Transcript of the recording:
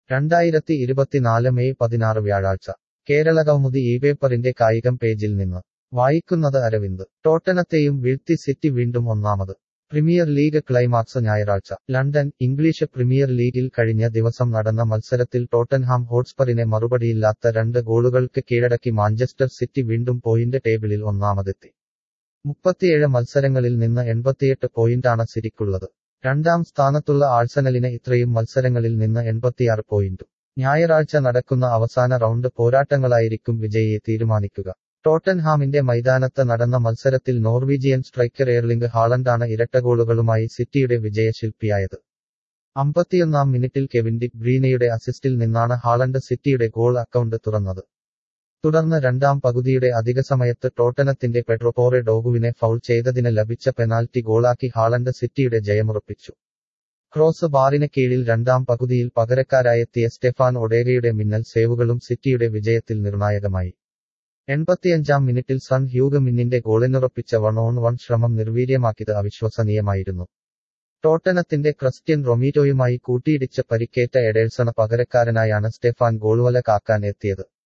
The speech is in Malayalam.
രണ്ടായിരത്തി ഇരുപത്തിനാല് മെയ് പതിനാറ് വ്യാഴാഴ്ച കേരളകൗമുദി ഈ പേപ്പറിന്റെ കായികം പേജിൽ നിന്ന് വായിക്കുന്നത് അരവിന്ദ് ടോട്ടനത്തെയും വീഴ്ത്തി സിറ്റി വീണ്ടും ഒന്നാമത് പ്രീമിയർ ലീഗ് ക്ലൈമാക്സ് ഞായറാഴ്ച ലണ്ടൻ ഇംഗ്ലീഷ് പ്രീമിയർ ലീഗിൽ കഴിഞ്ഞ ദിവസം നടന്ന മത്സരത്തിൽ ടോട്ടൻഹാം ഹോട്ട്സ്പറിനെ മറുപടിയില്ലാത്ത രണ്ട് ഗോളുകൾക്ക് കീഴടക്കി മാഞ്ചസ്റ്റർ സിറ്റി വീണ്ടും പോയിന്റ് ടേബിളിൽ ഒന്നാമതെത്തി മുപ്പത്തിയേഴ് മത്സരങ്ങളിൽ നിന്ന് എൺപത്തിയെട്ട് പോയിന്റാണ് സിറ്റിക്കുള്ളത് രണ്ടാം സ്ഥാനത്തുള്ള ആഴ്സണലിന് ഇത്രയും മത്സരങ്ങളിൽ നിന്ന് എൺപത്തിയാറ് പോയിന്റും ഞായറാഴ്ച നടക്കുന്ന അവസാന റൗണ്ട് പോരാട്ടങ്ങളായിരിക്കും വിജയിയെ തീരുമാനിക്കുക ടോട്ടൻഹാമിന്റെ മൈതാനത്ത് നടന്ന മത്സരത്തിൽ നോർവീജിയൻ സ്ട്രൈക്കർ എയർലിംഗ് ഹാളണ്ടാണ് ഇരട്ടഗോളുകളുമായി സിറ്റിയുടെ വിജയശില്പിയായത് അമ്പത്തിയൊന്നാം മിനിറ്റിൽ കെവിൻ ഡിക് ബ്രീനയുടെ അസിസ്റ്റിൽ നിന്നാണ് ഹാളണ്ട് സിറ്റിയുടെ ഗോൾ അക്കൗണ്ട് തുറന്നത് തുടർന്ന് രണ്ടാം പകുതിയുടെ അധിക സമയത്ത് ടോട്ടനത്തിന്റെ പെട്രോപോറെ ഡോഗുവിനെ ഫൗൾ ചെയ്തതിന് ലഭിച്ച പെനാൽറ്റി ഗോളാക്കി ഹാളണ്ട് സിറ്റിയുടെ ജയമുറപ്പിച്ചു ക്രോസ് ബാറിന് കീഴിൽ രണ്ടാം പകുതിയിൽ പകരക്കാരായെത്തിയ സ്റ്റെഫാൻ ഒഡേഗയുടെ മിന്നൽ സേവുകളും സിറ്റിയുടെ വിജയത്തിൽ നിർണായകമായി എൺപത്തിയഞ്ചാം മിനിറ്റിൽ സൺ ഹ്യൂഗ് മിന്നിന്റെ ഗോളിനുറപ്പിച്ച വൺ ഓൺ വൺ ശ്രമം നിർവീര്യമാക്കിയത് അവിശ്വസനീയമായിരുന്നു ടോട്ടനത്തിന്റെ ക്രിസ്ത്യൻ റൊമീറ്റോയുമായി കൂട്ടിയിടിച്ച് പരിക്കേറ്റ എഡേഴ്സണ് പകരക്കാരനായാണ് സ്റ്റെഫാൻ ഗോൾവല കാക്കാൻ എത്തിയത്